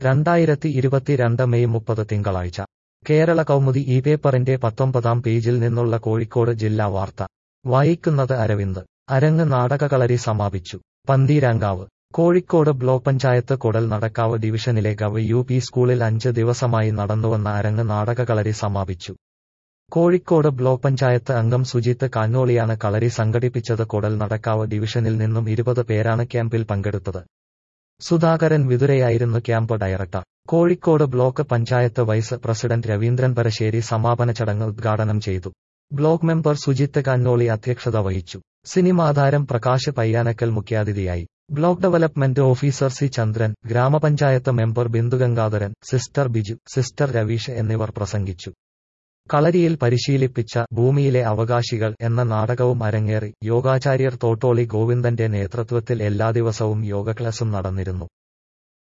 രണ്ടായിരത്തി ഇരുപത്തിരണ്ട് മെയ് മുപ്പത് തിങ്കളാഴ്ച കേരള കൗമുദി ഈ പേപ്പറിന്റെ പത്തൊമ്പതാം പേജിൽ നിന്നുള്ള കോഴിക്കോട് ജില്ലാ വാർത്ത വായിക്കുന്നത് അരവിന്ദ് അരങ്ങ് നാടകകളരി സമാപിച്ചു പന്തീരാങ്കാവ് കോഴിക്കോട് ബ്ലോക്ക് പഞ്ചായത്ത് കൊടൽ നടക്കാവ് ഡിവിഷനിലെ ഗവ് യു പി സ്കൂളിൽ അഞ്ച് ദിവസമായി നടന്നുവന്ന അരങ്ങ് നാടകകളരി സമാപിച്ചു കോഴിക്കോട് ബ്ലോക്ക് പഞ്ചായത്ത് അംഗം സുജിത്ത് കാഞ്ഞോളിയാണ് കളരി സംഘടിപ്പിച്ചത് കൊടൽ നടക്കാവ് ഡിവിഷനിൽ നിന്നും ഇരുപത് പേരാണ് ക്യാമ്പിൽ പങ്കെടുത്തത് സുധാകരൻ വിതുരയായിരുന്നു camp director Kozhikode block panchayat vice president Raveendran Parassery സമാപന ചടങ്ങ് ഉദ്ഘാടനം ചെയ്തു ബ്ലോക്ക് മെമ്പർ സുജിത്ത് കാഞ്ഞോളി അധ്യക്ഷത വഹിച്ചു സിനിമാതാരം പ്രകാശ് പയ്യാനക്കൽ മുഖ്യാതിഥിയായി block development officer C Chandran ഗ്രാമപഞ്ചായത്ത് member Bindu Gangadharan sister Biju sister Raveesh എന്നിവർ പ്രസംഗിച്ചു കളരിയിൽ പരിശീലിപ്പിച്ച ഭൂമിയിലെ അവകാശികൾ എന്ന നാടകവും അരങ്ങേറി യോഗാചാര്യർ തോട്ടോളി ഗോവിന്ദന്റെ നേതൃത്വത്തിൽ എല്ലാ ദിവസവും യോഗ ക്ലാസും നടന്നിരുന്നു